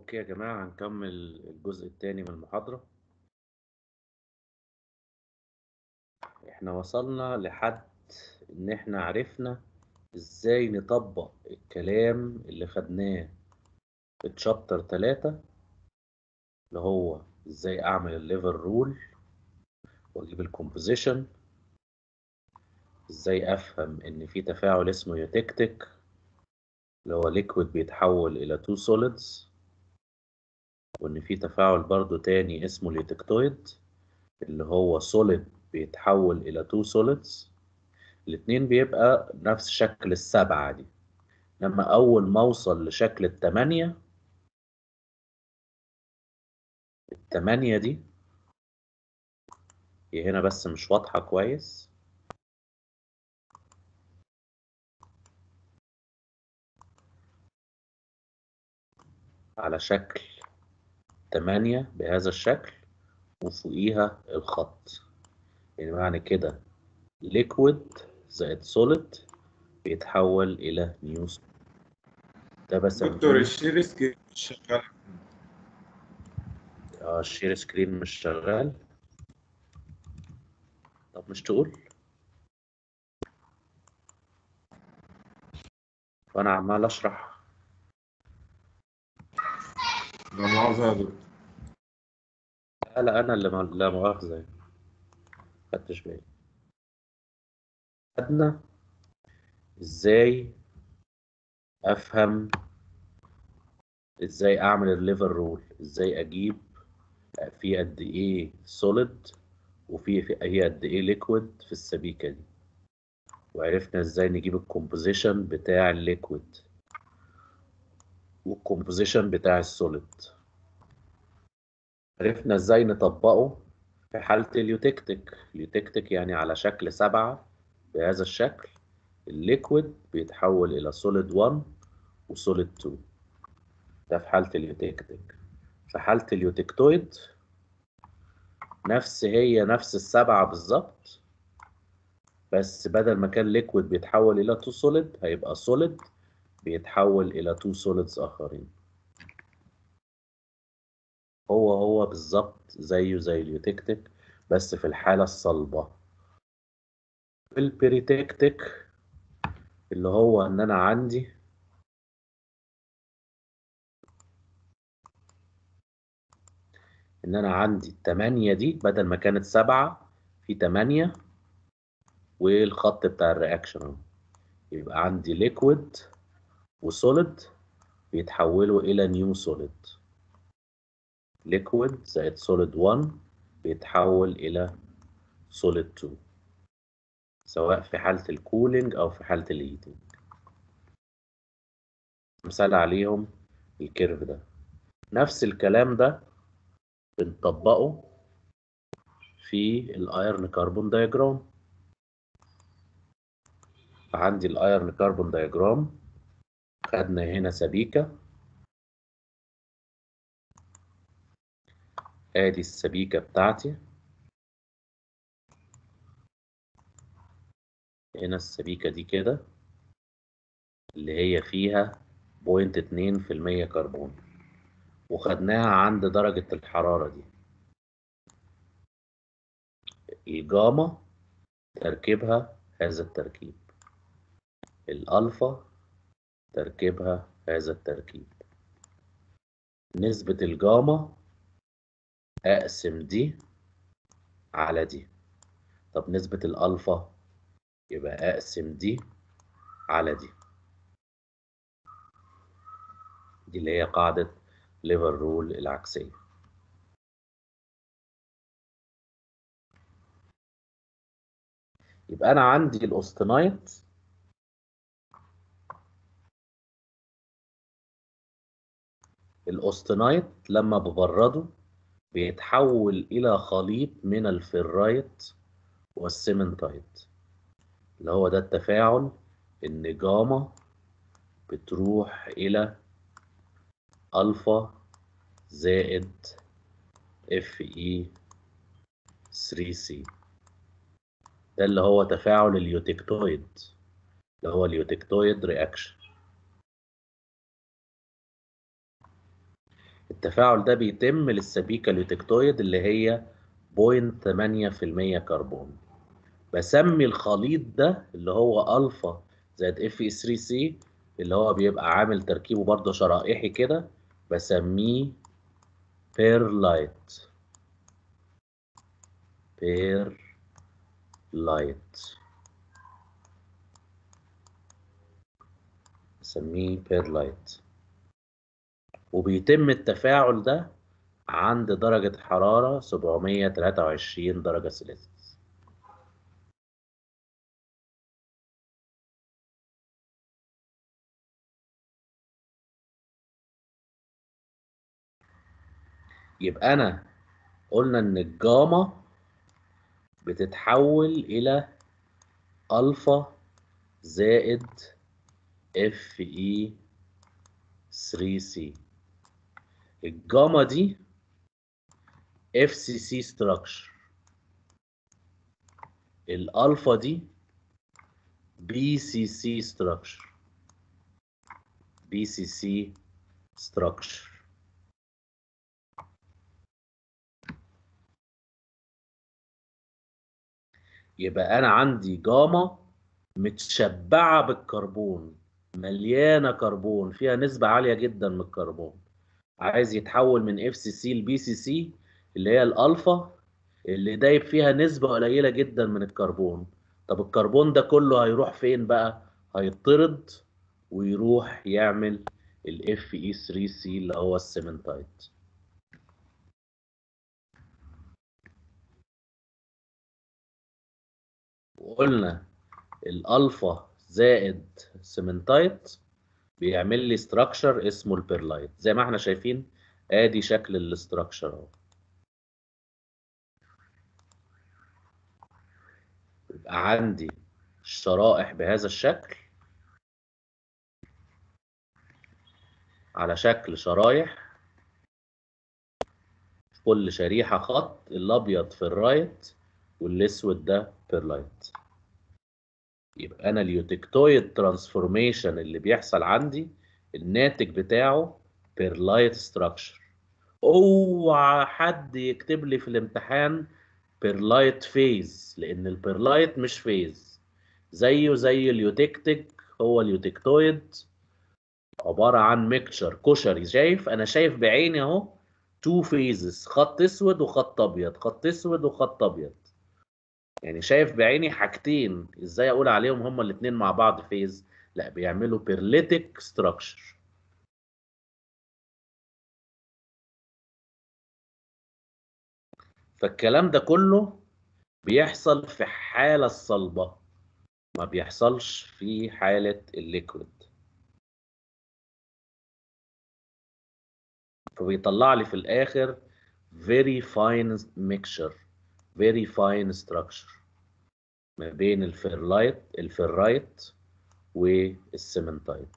اوكي يا جماعة هنكمل الجزء الثاني من المحاضرة احنا وصلنا لحد ان احنا عرفنا ازاي نطبق الكلام اللي خدناه في تشابتر 3 اللي هو ازاي اعمل الليفر رول واجيب الكومبوزيشن ازاي افهم ان في تفاعل اسمه يوتكتك اللي هو ليكويد بيتحول الى تو سوليدز وان في تفاعل برضو تاني اسمه اليوتكتويد اللي هو سوليد بيتحول الى تو سوليدز الاتنين بيبقى نفس شكل السبعة دي لما اول ما اوصل لشكل التمانية التمانية دي هي هنا بس مش واضحة كويس على شكل تمانية بهذا الشكل وفوقيها الخط يعني معنى كده liquid زائد solid بيتحول إلى نيوز ده بس دكتور الشير سكرين مش شغال اه الشير سكرين مش شغال طب مش تقول وانا عمال اشرح لا مؤاخذة يا دكتور لا لا انا اللي ما... لا مؤاخذة يعني. خدتش بالي خدنا ازاي افهم ازاي اعمل الليفر رول ازاي اجيب في قد ايه سوليد وفي في هي قد ايه ليكويد في السبيكه دي وعرفنا ازاي نجيب الكومبوزيشن بتاع الليكويد والكومبوزيشن بتاع السوليد عرفنا ازاي نطبقه في حالة اليوتكتك اليوتكتك يعني على شكل سبعة بهذا الشكل الليكويد بيتحول إلى سوليد 1 وسوليد 2 ده في حالة اليوتكتك في حالة اليوتكتويد نفس هي نفس السبعة بالظبط بس بدل ما كان ليكويد بيتحول إلى 2 سوليد هيبقى سوليد بيتحول إلى 2 سوليدز آخرين هو هو بالظبط زيه زي اليوتكتك بس في الحالة الصلبة في البريتكتك اللي هو ان انا عندي ان انا عندي التمانية دي بدل ما كانت سبعة في تمانية والخط بتاع الرياكشن اهو يبقى عندي ليكويد وسوليد بيتحولوا الى نيو سوليد liquid زائد solid 1 بيتحول إلى solid 2 سواء في حالة الكولينج أو في حالة الهيتنج مثال عليهم الكيرف ده نفس الكلام ده بنطبقه في الايرن كربون دايجرام فعندي الايرن كربون دايجرام خدنا هنا سبيكه ادي السبيكة بتاعتي هنا السبيكة دي كده اللي هي فيها بوينت اتنين في المية كربون وخدناها عند درجة الحرارة دي الجاما تركيبها هذا التركيب الألفا تركيبها هذا التركيب نسبة الجاما أقسم دي على دي طب نسبة الألفا يبقى أقسم دي على دي دي اللي هي قاعدة ليفر رول العكسية يبقى أنا عندي الأوستنايت الأوستنايت لما ببرده بيتحول إلى خليط من الفرايت والسيمنتايت اللي هو ده التفاعل إن جاما بتروح إلى ألفا زائد اف اي 3 سي ده اللي هو تفاعل اليوتكتويد اللي هو اليوتكتويد رياكشن التفاعل ده بيتم للسبيكة اليوتكتويد اللي هي 0.8% كربون بسمي الخليط ده اللي هو الفا زائد اف اي 3 سي اللي هو بيبقى عامل تركيبه برضه شرائحي كده بسميه بيرلايت بيرلايت بسميه بيرلايت وبيتم التفاعل ده عند درجة حرارة 723 درجة سلسيوس يبقى أنا قلنا إن الجاما بتتحول إلى ألفا زائد اف اي 3 سي الجاما دي اف سي سي ستراكشر الالفا دي بي سي سي ستراكشر بي سي سي ستراكشر يبقى انا عندي جاما متشبعه بالكربون مليانه كربون فيها نسبه عاليه جدا من الكربون عايز يتحول من اف سي سي لبي سي سي اللي هي الالفا اللي دايب فيها نسبه قليله جدا من الكربون طب الكربون ده كله هيروح فين بقى هيطرد ويروح يعمل الاف اي 3 سي اللي هو السيمنتايت وقلنا الالفا زائد سيمنتايت بيعمل لي ستراكشر اسمه البيرلايت زي ما احنا شايفين ادي شكل الاستراكشر اهو يبقى عندي الشرائح بهذا الشكل على شكل شرايح كل شريحة خط الأبيض في الرايت والأسود ده بيرلايت يبقى أنا اليوتكتويد ترانسفورميشن اللي بيحصل عندي الناتج بتاعه بيرلايت ستراكشر اوعى حد يكتب لي في الامتحان بيرلايت فيز لأن البيرلايت مش فيز زيه زي اليوتكتيك هو اليوتكتويد عبارة عن ميكتشر كشري شايف أنا شايف بعيني أهو تو فيزز خط أسود وخط أبيض خط أسود وخط أبيض يعني شايف بعيني حاجتين إزاي أقول عليهم هما الاتنين مع بعض فيز لا بيعملوا بيرليتيك ستراكشر فالكلام ده كله بيحصل في حالة الصلبة ما بيحصلش في حالة الليكويد فبيطلع لي في الاخر very fine mixture very fine structure ما بين الفيرلايت الفيرايت والسيمنتايت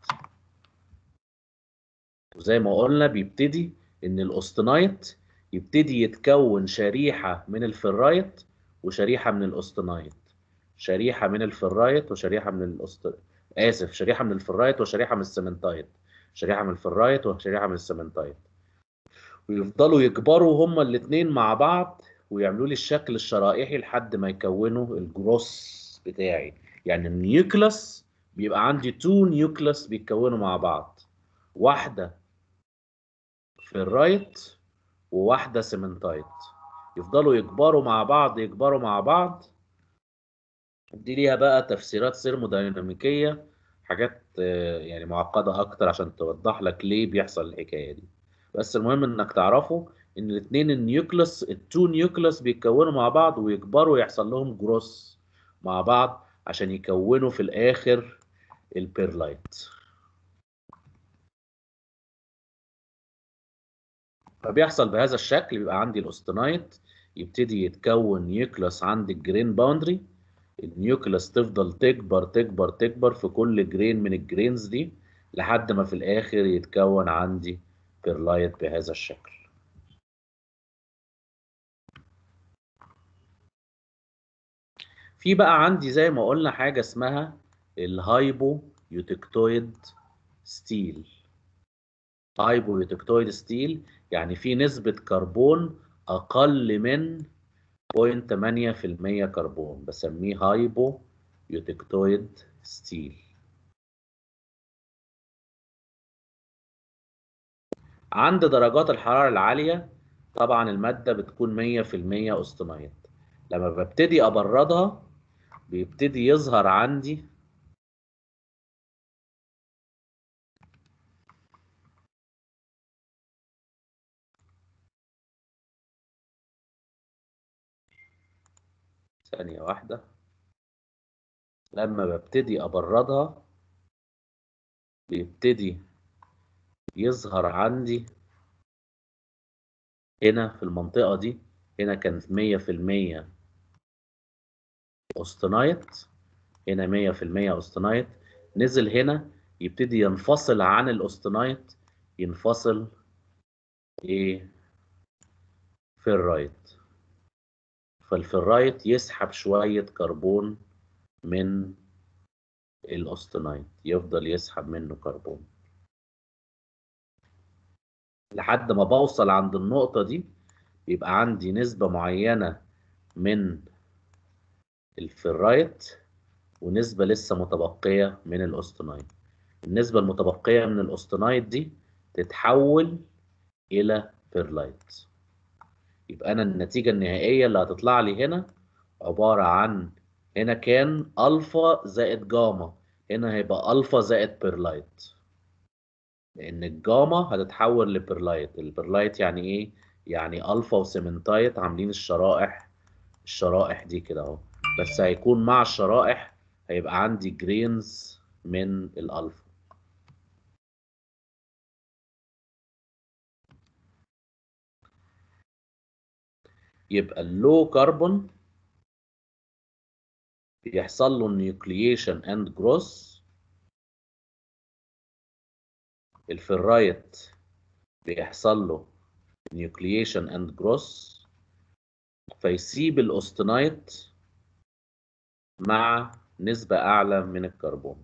وزي ما قلنا بيبتدي ان الاوستنايت يبتدي يتكون شريحة من الفيرايت وشريحة من الاوستنايت شريحة من الفيرايت وشريحة من الأست... آسف شريحة من الفيرايت وشريحة من السيمنتايت شريحة من الفيرايت وشريحة من السيمنتايت ويفضلوا يكبروا هما الاتنين مع بعض ويعملوا لي الشكل الشرائحي لحد ما يكونوا الجروس بتاعي يعني النيوكلس بيبقى عندي تو نيوكلس بيتكونوا مع بعض واحدة في الرايت وواحدة سيمنتايت يفضلوا يكبروا مع بعض يكبروا مع بعض دي ليها بقى تفسيرات سيرموديناميكية حاجات يعني معقدة أكتر عشان توضح لك ليه بيحصل الحكاية دي بس المهم انك تعرفوا ان الاثنين النيوكلس التو نيوكلس بيتكونوا مع بعض ويكبروا ويحصل لهم جروس مع بعض عشان يكونوا في الاخر البيرلايت فبيحصل بهذا الشكل بيبقى عندي الاوستنايت يبتدي يتكون نيوكلس عند الجرين باوندري النيوكلس تفضل تكبر تكبر تكبر في كل جرين من الجرينز دي لحد ما في الاخر يتكون عندي بيرلايت بهذا الشكل في بقى عندي زي ما قلنا حاجة اسمها الهايبو يوتكتويد ستيل هايبويوتكتويد ستيل يعني في نسبة كربون أقل من 0.8% كربون بسميه هايبو يوتكتويد ستيل عند درجات الحرارة العالية طبعا المادة بتكون 100% أوستنايت لما ببتدي أبردها بيبتدي يظهر عندي ثانية واحدة لما ببتدي أبردها بيبتدي يظهر عندي هنا في المنطقة دي هنا كانت مية في المية أوستنايت هنا مية في المية أوستنايت نزل هنا يبتدي ينفصل عن الأوستنايت ينفصل إيه فيرايت فالفيرايت يسحب شوية كربون من الأوستنايت يفضل يسحب منه كربون لحد ما بوصل عند النقطة دي يبقى عندي نسبة معينة من الفيرايت ونسبة لسه متبقية من الأوستنايت النسبة المتبقية من الأوستنايت دي تتحول إلى بيرلايت يبقى أنا النتيجة النهائية اللي هتطلع لي هنا عبارة عن هنا كان ألفا زائد جاما هنا هيبقى ألفا زائد بيرلايت لأن الجاما هتتحول لبيرلايت البيرلايت يعني إيه؟ يعني ألفا وسيمنتايت عاملين الشرائح الشرائح دي كده أهو بس هيكون مع الشرائح هيبقى عندي جرينز من الألفا يبقى اللو كربون بيحصل له نيوكلييشن اند جروث الفرايت بيحصل له نيوكلييشن اند جروث فيسيب الاوستنايت مع نسبة أعلى من الكربون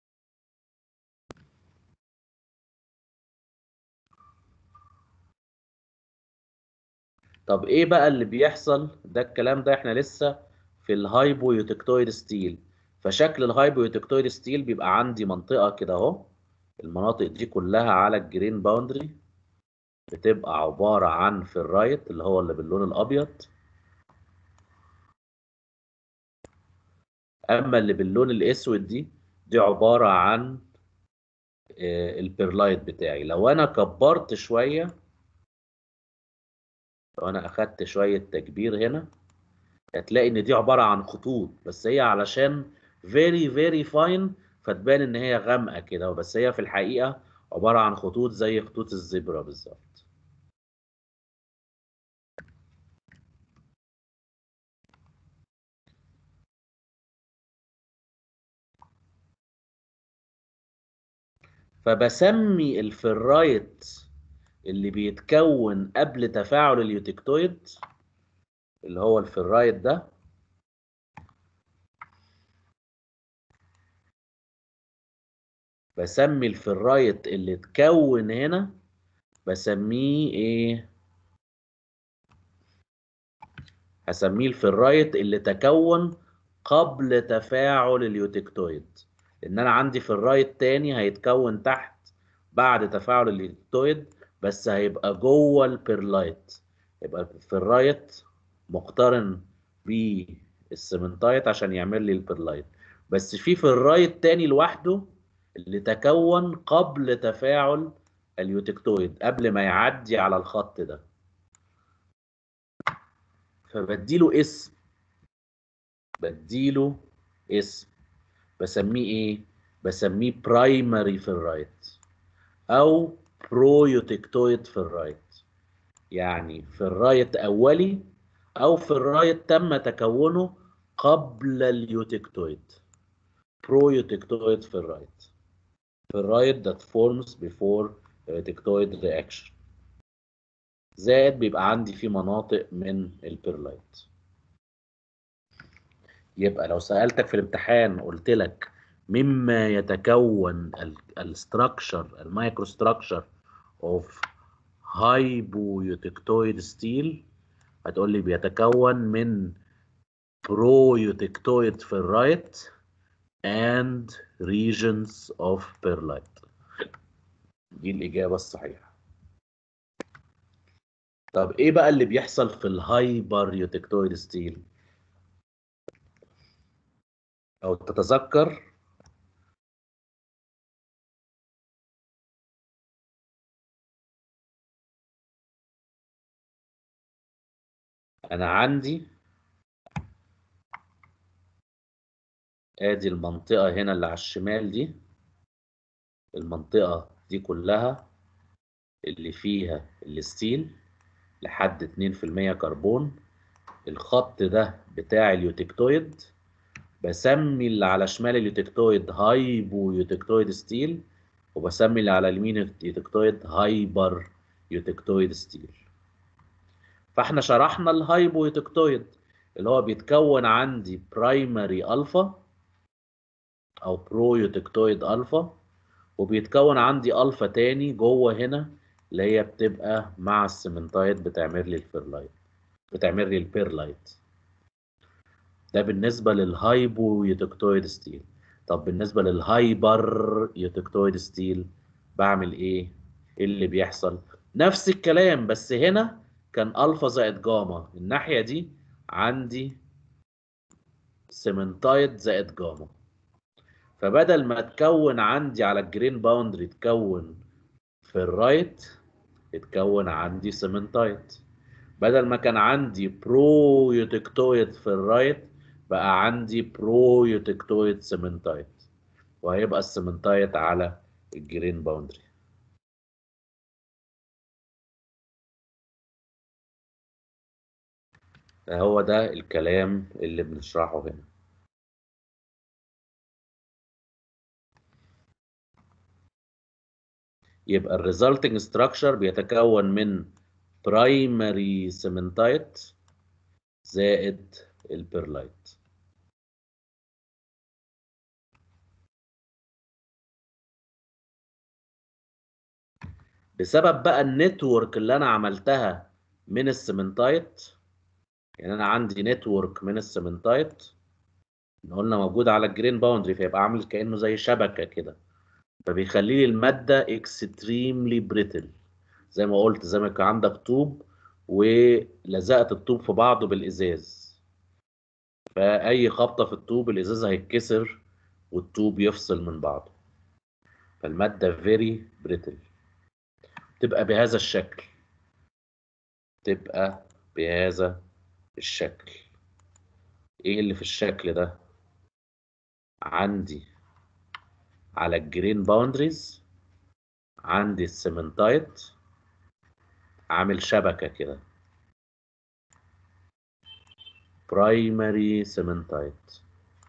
طب ايه بقى اللي بيحصل ده الكلام ده احنا لسه في الهايبويوتكتويد ستيل فشكل الهايبويوتكتويد ستيل بيبقى عندي منطقة كده اهو المناطق دي كلها على الجرين باوندري بتبقى عبارة عن فيرايت اللي هو اللي باللون الأبيض أما اللي باللون الأسود دي دي عبارة عن البيرلايت بتاعي لو أنا كبرت شوية لو أنا أخدت شوية تكبير هنا هتلاقي إن دي عبارة عن خطوط بس هي علشان very very fine فتبان إن هي غامقة كده بس هي في الحقيقة عبارة عن خطوط زي خطوط الزبرة بالظبط فبسمي الفرايت اللي بيتكون قبل تفاعل اليوتكتويد اللي هو الفرايت ده بسمي الفرايت اللي اتكون هنا بسميه ايه هسميه الفرايت اللي تكون قبل تفاعل اليوتكتويد لان انا عندي فرايت تاني هيتكون تحت بعد تفاعل اليوتكتويد بس هيبقى جوه البيرلايت يبقى الفرايت مقترن بالسمنتايت عشان يعمل لي البيرلايت بس في فرايت تاني لوحده اللي تكون قبل تفاعل اليوتكتويد قبل ما يعدي على الخط ده فبديله اسم بديله اسم بسميه ايه بسميه برايمري فيرايت او برويوتكتويد فيرايت يعني فيرايت اولي او فيرايت تم تكونه قبل اليوتكتويد برويوتكتويد فيرايت ferrite that forms before tectoid reaction زائد بيبقى عندي في مناطق من البيرلايت يبقى لو سألتك في الامتحان قلت لك مما يتكون الستراكشر المايكرو ستراكشر of hypoeutectoid steel هتقول لي بيتكون من proeutectoid ferrite and regions of perlite دي الإجابة الصحيحة طب إيه بقى اللي بيحصل في الهايبر يوتكتويد ستيل أو تتذكر أنا عندي ادي المنطقة هنا اللي على الشمال دي المنطقة دي كلها اللي فيها الستيل لحد 2% كربون الخط ده بتاع اليوتكتويد بسمي اللي على شمال اليوتكتويد هايبو يوتكتويد ستيل وبسمي اللي على اليمين اليوتكتويد هايبر يوتكتويد ستيل فاحنا شرحنا الهايبو يوتكتويد اللي هو بيتكون عندي برايمري الفا او برو يوتكتويد الفا وبيتكون عندي الفا تاني جوه هنا اللي هي بتبقى مع السمنتايت بتعمل لي الفيرلايت بتعمل لي البيرلايت ده بالنسبه للهايبو يوتكتويد ستيل طب بالنسبه للهايبر يوتكتويد ستيل بعمل ايه ايه اللي بيحصل نفس الكلام بس هنا كان الفا زائد جاما الناحيه دي عندي سمنتايت زائد جاما فبدل ما تكون عندي على الجرين باوندري تكون في الرايت اتكون عندي سمنتايت بدل ما كان عندي برو يوتكتويد في الرايت بقى عندي برو يوتكتويد سمنتايت وهيبقى السمنتايت على الجرين باوندري هو ده الكلام اللي بنشرحه هنا يبقى الريزلتنج ستراكشر بيتكون من برايمري سيمنتايت زائد البيرلايت بسبب بقى النتورك اللي انا عملتها من السيمنتايت يعني انا عندي نتورك من السيمنتايت قلنا موجود على الجرين باوندري فيبقى عامل كانه زي شبكه كده فبيخلي لي الماده اكستريملي بريتل زي ما قلت زي ما كان عندك طوب ولزقت الطوب في بعضه بالازاز فاي خبطه في الطوب الازاز هيتكسر والطوب يفصل من بعضه فالماده فيري بريتل تبقى بهذا الشكل تبقى بهذا الشكل ايه اللي في الشكل ده عندي على الجرين باوندريز عندي السيمنتايت عامل شبكة كده برايمري سيمنتايت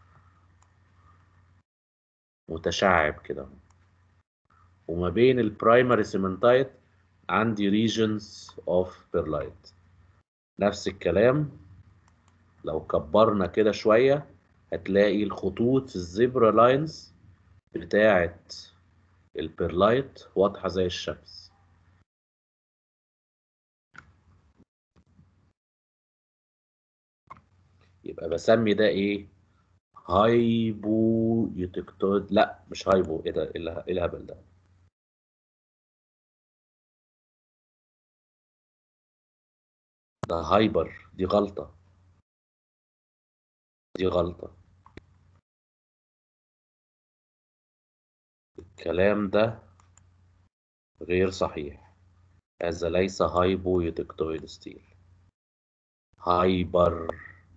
متشعب كده وما بين البرايمري سيمنتايت عندي regions of perlite نفس الكلام لو كبرنا كده شوية هتلاقي الخطوط الزبرا لاينز بتاعة البيرلايت واضحة زي الشمس يبقى بسمي ده ايه هايبو يوتكتود لا مش هايبو ايه ده ايه الهبل ده ده هايبر دي غلطة دي غلطة الكلام ده غير صحيح هذا ليس هايبو يوتكتويد ستيل هايبر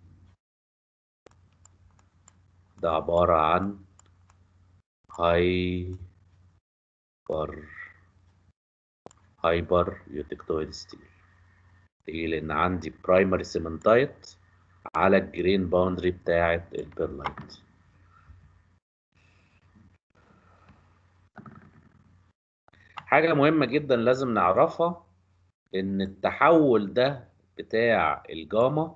ده عبارة عن هايبر هايبر يوتكتويد ستيل ليه؟ لأن عندي برايمري سيمنتايت على الجرين باوندري بتاعة البيرلايت حاجة مهمة جدا لازم نعرفها إن التحول ده بتاع الجاما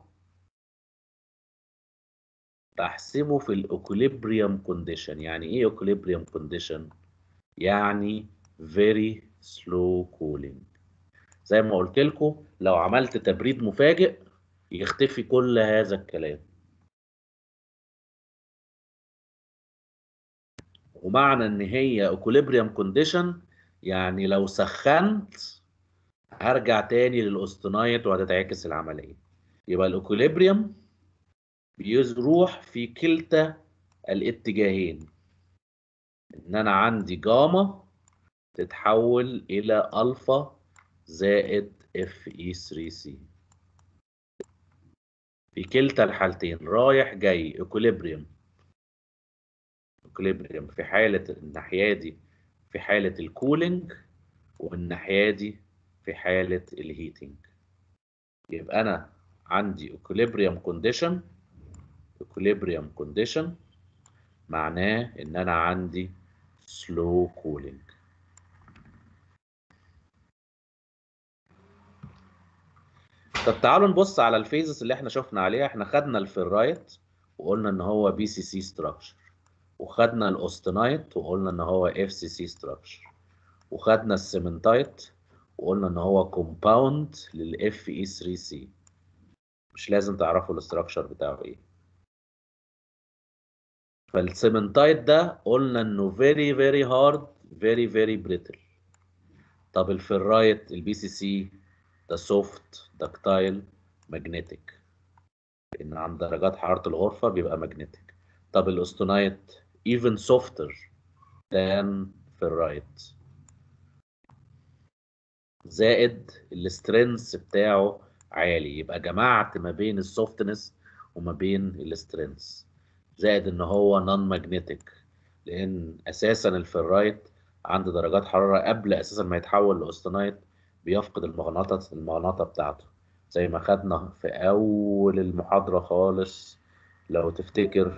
بحسبه في الإكوليبريم كونديشن يعني إيه إكوليبريم كونديشن؟ يعني very slow cooling زي ما قلت لكم لو عملت تبريد مفاجئ يختفي كل هذا الكلام ومعنى ان هي equilibrium condition يعني لو سخنت هرجع تاني للاوستنايت وهتتعكس العمليه يبقى الاكوليبريم بيروح في كلتا الاتجاهين ان انا عندي جاما تتحول الى الفا زائد اف اي 3 سي في كلتا الحالتين رايح جاي اكوليبريم اكوليبريم في حالة الناحية دي في حالة الكولينج والناحية دي في حالة الهيتنج يبقى أنا عندي equilibrium condition equilibrium condition معناه إن أنا عندي slow cooling طب تعالوا نبص على الفيزز اللي احنا شفنا عليها احنا خدنا الفيرايت وقلنا ان هو بي سي سي ستراكشر وخدنا الاوستنايت وقلنا ان هو اف سي سي ستراكشر وخدنا السيمنتايت وقلنا ان هو كومباوند للاف اي 3 سي مش لازم تعرفوا الاستراكشر بتاعه ايه فالسيمنتايت ده قلنا انه very very hard very very brittle طب الفرايت البي سي سي ده سوفت دكتايل ماجنتيك لان عند درجات حراره الغرفه بيبقى ماجنتيك طب الاوستونايت even softer than ferrite زائد السترينث بتاعه عالي يبقى جمعت ما بين السوفتنس وما بين السترينث زائد ان هو نون ماجنتيك لان اساسا الفرايت عند درجات حراره قبل اساسا ما يتحول لاوستنايت بيفقد المغناطيس المغناطه بتاعته زي ما خدنا في اول المحاضره خالص لو تفتكر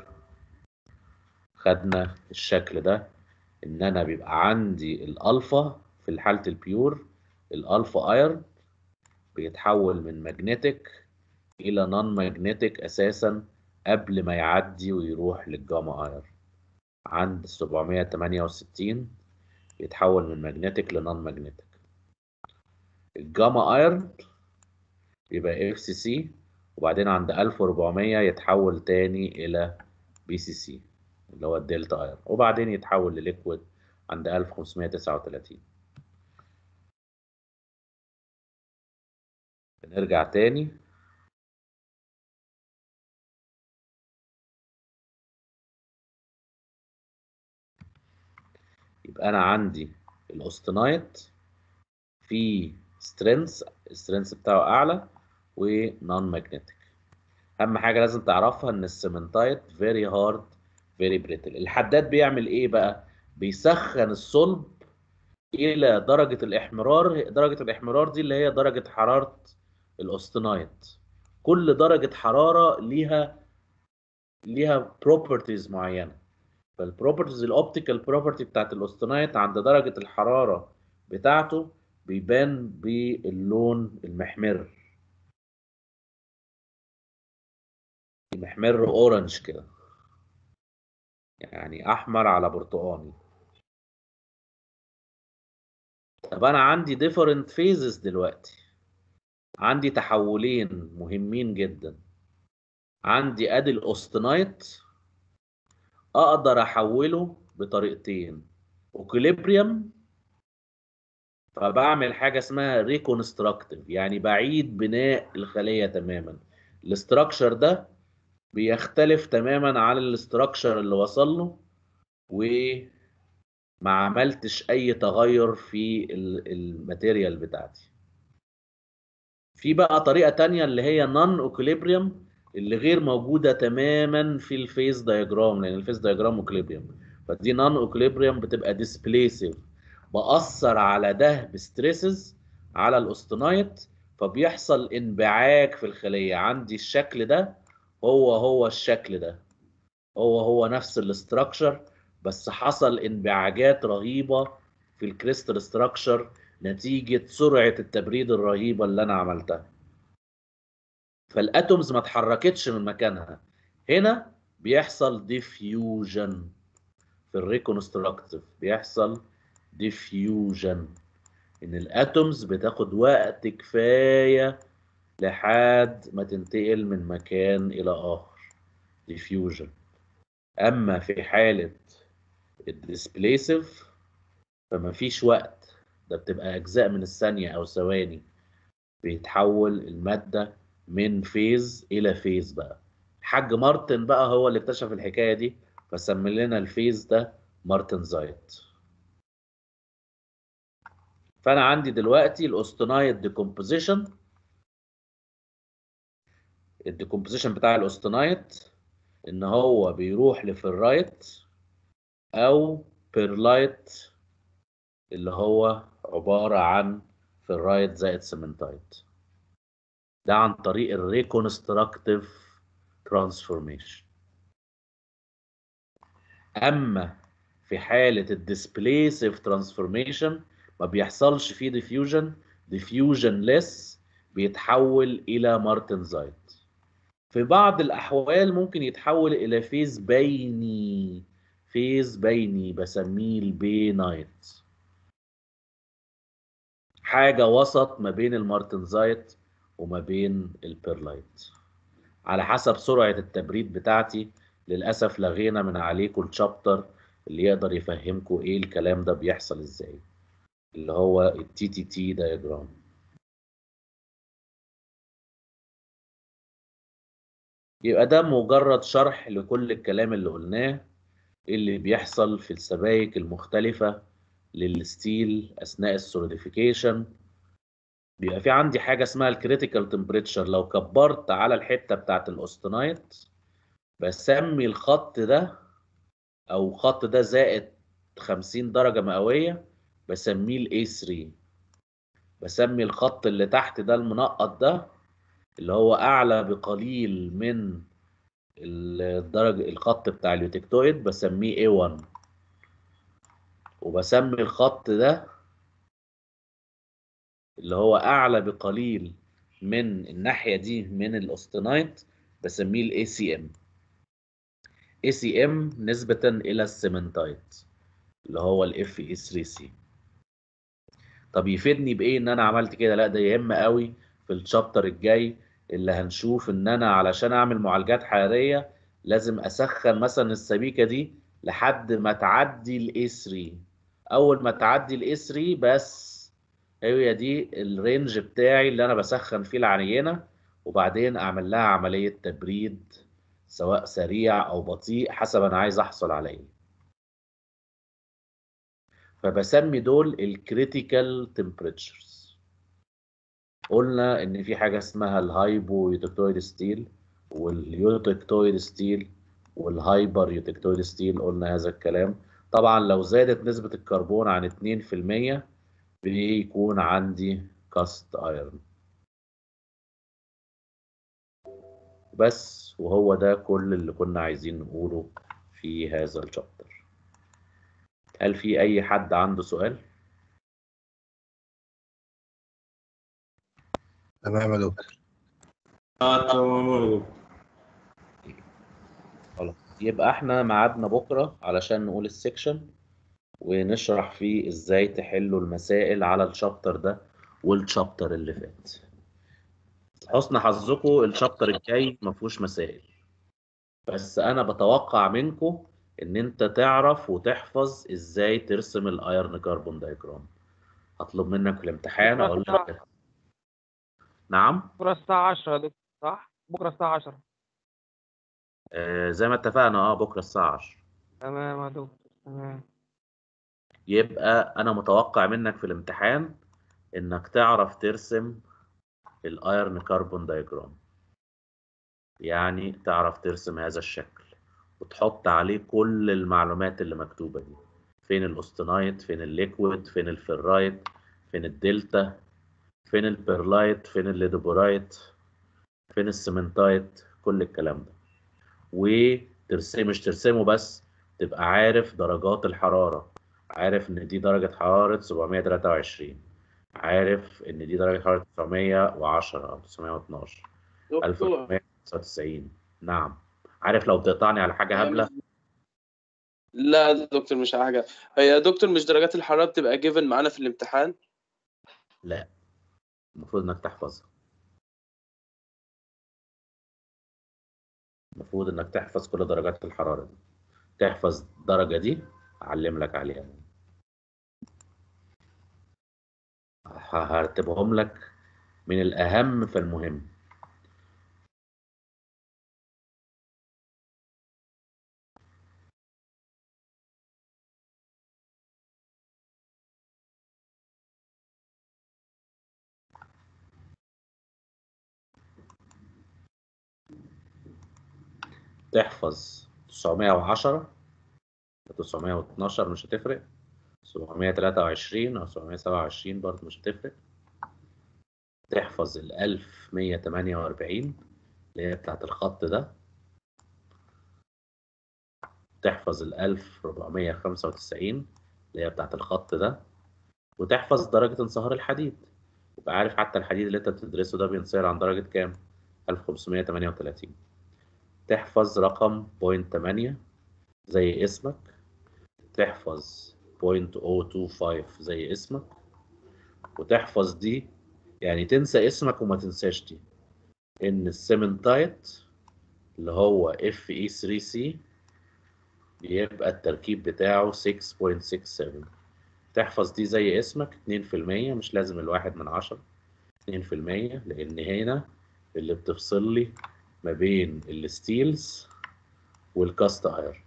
خدنا الشكل ده ان انا بيبقى عندي الالفا في حاله البيور الالفا ايرن بيتحول من ماجنتيك الى نون ماجنتيك اساسا قبل ما يعدي ويروح للجاما ايرن عند 768 يتحول من ماجنتيك لنون ماجنتيك الجاما ايرن يبقى اف سي سي وبعدين عند 1400 يتحول تاني الى بي سي سي اللي هو الدلتا ايرن وبعدين يتحول لليكويد عند 1539 نرجع تاني يبقى انا عندي الاوستنايت في سترينث السترينث بتاعه اعلى ونون ماجنتيك اهم حاجه لازم تعرفها ان السيمنتايت فيري هارد فيري بريتل الحداد بيعمل ايه بقى بيسخن الصلب الى درجه الاحمرار درجه الاحمرار دي اللي هي درجه حراره الاوستنايت كل درجه حراره ليها ليها بروبرتيز معينه فالبروبرتيز الاوبتيكال بروبرتي بتاعت الاوستنايت عند درجه الحراره بتاعته بيبان باللون المحمر محمر اورنج كده يعني احمر على برتقاني طب انا عندي different phases دلوقتي عندي تحولين مهمين جدا عندي ادي الاوستنايت اقدر احوله بطريقتين اوكليبريم فبعمل حاجه اسمها ريكونستراكتيف يعني بعيد بناء الخليه تماما الاستراكشر ده بيختلف تماما عن الاستراكشر اللي وصل له وما عملتش اي تغير في الماتيريال بتاعتي في بقى طريقه تانية اللي هي نون اوكليبريم اللي غير موجوده تماما في الفيز دايجرام لان الفيز دايجرام اوكليبريم فدي نون اوكليبريم بتبقى ديسبليسيف باثر على ده بستريسز على الاوستنايت فبيحصل انبعاج في الخليه عندي الشكل ده هو هو الشكل ده هو هو نفس الاستراكشر بس حصل انبعاجات رهيبه في الكريستال ستراكشر نتيجه سرعه التبريد الرهيبه اللي انا عملتها فالاتومز ما اتحركتش من مكانها هنا بيحصل ديفيوجن في الريكونستراكتيف بيحصل ديفيوجن ان الاتومز بتاخد وقت كفايه لحد ما تنتقل من مكان الى اخر ديفيوجن اما في حاله الديسبليسيف فما فيش وقت ده بتبقى اجزاء من الثانيه او ثواني بيتحول الماده من فيز الى فيز بقى حاج مارتن بقى هو اللي اكتشف الحكايه دي فسمي لنا الفيز ده مارتن زايت فانا عندي دلوقتي الاوستنايت ديكومبوزيشن الديكومبوزيشن بتاع الاوستنايت ان هو بيروح لفرايت او بيرلايت اللي هو عباره عن فرايت زائد سيمنتايت ده عن طريق الريكونستراكتيف ترانسفورميشن اما في حاله الديسبليسيف ترانسفورميشن ما بيحصلش فيه ديفيوجن ديفيوجن ليس بيتحول الى مارتنزايت في بعض الاحوال ممكن يتحول الى فيز بيني فيز بيني بسميه البينايت حاجه وسط ما بين المارتنزايت وما بين البيرلايت على حسب سرعه التبريد بتاعتي للاسف لغينا من عليكم الشابتر اللي يقدر يفهمكم ايه الكلام ده بيحصل ازاي اللي هو التي تي تي دايجرام يبقى ده مجرد شرح لكل الكلام اللي قلناه اللي بيحصل في السبائك المختلفة للستيل أثناء السوليديفيكيشن بيبقى في عندي حاجة اسمها الكريتيكال تمبريتشر لو كبرت على الحتة بتاعت الأوستنايت بسمي الخط ده أو الخط ده زائد 50 درجة مئوية بسميه ال A3 بسمي الخط اللي تحت ده المنقط ده اللي هو أعلى بقليل من الدرجة الخط بتاع اليوتكتويد بسميه A1 وبسمي الخط ده اللي هو أعلى بقليل من الناحية دي من الأوستنايت بسميه ال ACM ACM نسبة إلى السيمنتايت اللي هو ال FE3C طب يفيدني بإيه إن أنا عملت كده؟ لا ده يهم قوي في الشابتر الجاي اللي هنشوف ان انا علشان اعمل معالجات حراريه لازم اسخن مثلا السبيكه دي لحد ما تعدي الاي 3 اول ما تعدي الاي 3 بس هي دي الرينج بتاعي اللي انا بسخن فيه العينه وبعدين اعمل لها عمليه تبريد سواء سريع او بطيء حسب انا عايز احصل على ايه فبسمي دول الكريتيكال تمبريتشرز قلنا ان في حاجه اسمها الهايبو يوتكتويد ستيل واليوتكتويد ستيل والهايبر يوتكتويد ستيل قلنا هذا الكلام طبعا لو زادت نسبه الكربون عن 2% بيكون عندي كاست ايرون بس وهو ده كل اللي كنا عايزين نقوله في هذا الشابتر هل في اي حد عنده سؤال تمام يا دكتور اه تمام يا دكتور خلاص يبقى احنا ميعادنا بكره علشان نقول السكشن ونشرح فيه ازاي تحلوا المسائل على الشابتر ده والشابتر اللي فات حسن حظكم الشابتر الجاي ما فيهوش مسائل بس انا بتوقع منكم ان انت تعرف وتحفظ ازاي ترسم الايرن كربون دايجرام هطلب منك في الامتحان اقول لك نعم بكره الساعة 10 يا دكتور صح؟ بكره الساعة 10 آه زي ما اتفقنا اه بكره الساعه 10 تمام يا دكتور تمام يبقى انا متوقع منك في الامتحان انك تعرف ترسم الايرن كربون دايجرام يعني تعرف ترسم هذا الشكل وتحط عليه كل المعلومات اللي مكتوبة دي فين الاوستنايت فين الليكويد فين الفرايت فين الدلتا فين البيرلايت فين الليدوبورايت فين السمنتايت كل الكلام ده وترسم مش ترسمه بس تبقى عارف درجات الحرارة عارف ان دي درجة حرارة 723 عارف ان دي درجة حرارة 910 او 912 دكتور 1899 نعم عارف لو بتقطعني على حاجة هبلة لا يا دكتور مش حاجة هي يا دكتور مش درجات الحرارة بتبقى جيفن معانا في الامتحان لا المفروض انك تحفظها المفروض انك تحفظ كل درجات الحرارة دي تحفظ الدرجة دي اعلم لك عليها ه- هرتبهم لك من الأهم فالمهم تحفظ 910 912 مش هتفرق 723 أو 727 برضه مش هتفرق تحفظ ال 1148 اللي هي بتاعت الخط ده تحفظ ال 1495 اللي هي بتاعت الخط ده وتحفظ درجة انصهار الحديد يبقى عارف حتى الحديد اللي انت بتدرسه ده بينصهر عن درجة كام؟ 1538 تحفظ رقم بوينت 8 زي اسمك تحفظ بوينت 025 زي اسمك وتحفظ دي يعني تنسى اسمك وما تنساش دي ان السيمنتايت اللي هو اف اي 3 سي بيبقى التركيب بتاعه 6.67 تحفظ دي زي اسمك 2% مش لازم الواحد من عشرة 2% لان هنا اللي بتفصل لي ما بين الستيلز والكاست اير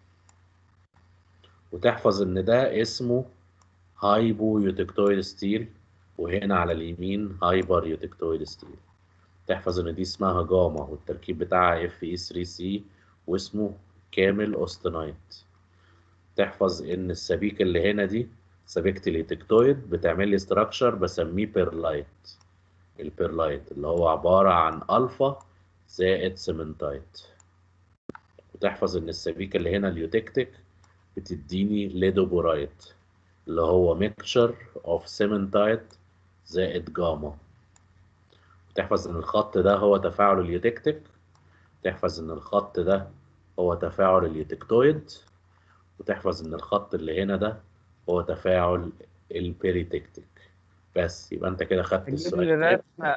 وتحفظ ان ده اسمه هايبو يوتكتويد ستيل وهنا على اليمين هايبر يوتكتويد ستيل تحفظ ان دي اسمها جاما والتركيب بتاعها اف اي 3 سي واسمه كامل اوستنايت تحفظ ان السبيك اللي هنا دي سبيكة اليوتكتويد بتعمل لي ستراكشر بسميه بيرلايت البيرلايت اللي هو عبارة عن الفا زائد سيمنتايت وتحفظ ان السبيكة اللي هنا اليوتكتيك بتديني ليدوبورايت اللي هو ميكشر اوف سيمنتايت زائد جاما تحفظ ان الخط ده هو تفاعل اليوتكتيك تحفظ ان الخط ده هو تفاعل اليوتكتويد وتحفظ ان الخط اللي هنا ده هو تفاعل البيريتكتيك بس يبقى انت كده خدت هتجيب السؤال لي كده. الرسمة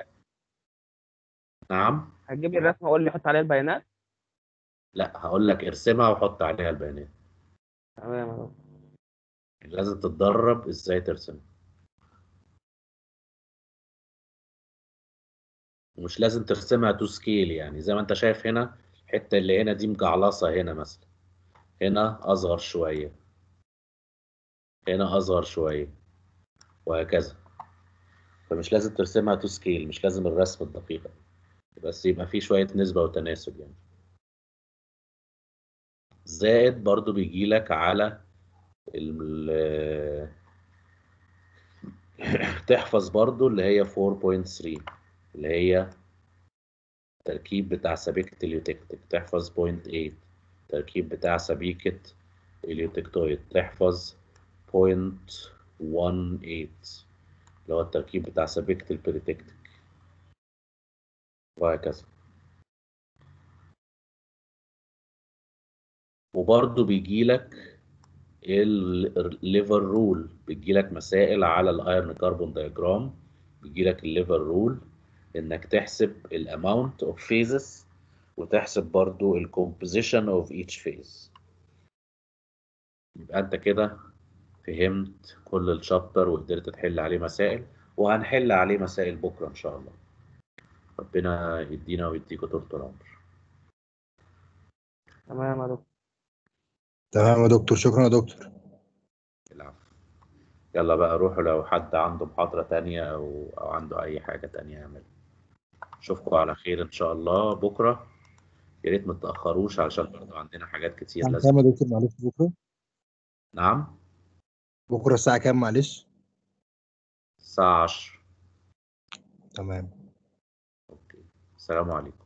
نعم هتجيب لي الرسمة وقول لي حط عليها البيانات لا هقول لك ارسمها وحط عليها البيانات تمام يا دكتور لازم تتدرب ازاي ترسم ومش لازم ترسمها تو سكيل يعني زي ما انت شايف هنا الحته اللي هنا دي مجعلصه هنا مثلا هنا اصغر شويه هنا اصغر شويه وهكذا فمش لازم ترسمها تو سكيل مش لازم الرسم الدقيق بس يبقى فيه شويه نسبه وتناسب يعني زائد برضو بيجيلك على ال تحفظ برضو اللي هي 4.3 اللي هي التركيب بتاع سبيكة اليوتكتيك تحفظ بوينت 8 التركيب بتاع سبيكة اليوتكتويد تحفظ بوينت 18 اللي هو التركيب بتاع سبيكة البريتكتيك وهكذا وبرضه بيجيلك الليفر رول بيجيلك مسائل على الايرن كربون دايجرام بيجيلك الليفر رول انك تحسب الاماونت اوف phases وتحسب برضو الكومبوزيشن اوف each phase يبقى انت كده فهمت كل الشابتر وقدرت تحل عليه مسائل وهنحل عليه مسائل بكره ان شاء الله ربنا يدينا ويديكوا طول العمر تمام يا دكتور تمام يا دكتور شكرا يا دكتور العفو يلا بقى روحوا لو حد عنده محاضرة تانية أو أو عنده أي حاجة تانية يعملها أشوفكم على خير إن شاء الله بكرة يا ريت ما تتأخروش علشان برضه عندنا حاجات كتير الساعة لازم كام يا دكتور معلش بكرة نعم بكرة الساعة كام معلش الساعة 10 تمام أوكي السلام عليكم